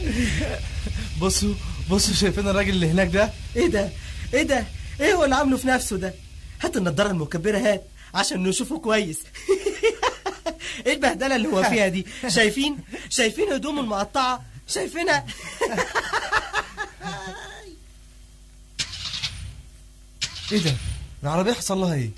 بصوا بصوا شايفين الراجل اللي هناك ده ايه ده ايه ده ايه هو اللي عامله في نفسه ده هات النضاره المكبره هات عشان نشوفه كويس ايه البهدله اللي هو فيها دي شايفين شايفين هدومه المقطعه شايفينها ايه ده العربيه حصل لها ايه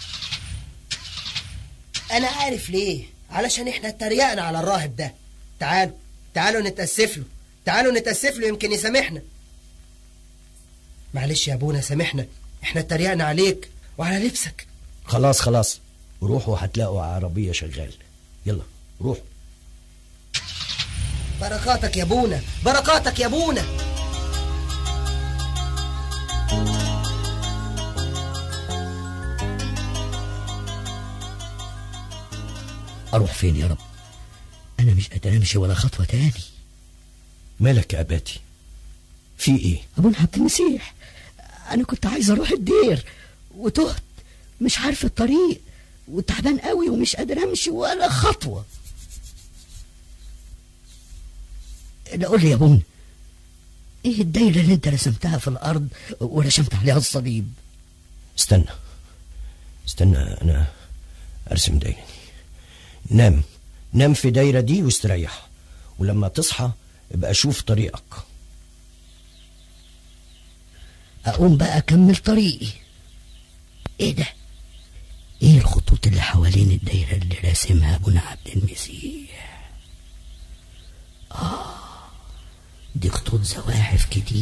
انا عارف ليه علشان احنا اتريقنا على الراهب ده تعالوا تعالوا نتاسف له تعالوا نتاسف له يمكن يسامحنا معلش يا ابونا سامحنا احنا اتريقنا عليك وعلى لبسك خلاص خلاص روحوا هتلاقوا عربية شغال يلا روحوا بركاتك يا ابونا بركاتك يا ابونا اروح فين يا رب انا مش قادر امشي ولا خطوه تاني مالك يا أباتي في إيه ابونا عبد المسيح انا كنت عايز اروح الدير وتهت مش عارف الطريق وتعبان قوي ومش قادر امشي ولا خطوه لا قول لي يا ابونا ايه الدايره اللي انت رسمتها في الارض ورسمت عليها الصليب استنى استنى أنا أرسم دايرة دي نام نام في دايرة دي واستريح ولما تصحى ابقى شوف طريقك اقوم بقى اكمل طريقي ايه ده ايه الخطوط اللي حوالين الدايره اللي راسمها ابونا عبد المسيح اه دي خطوط زواحف كتير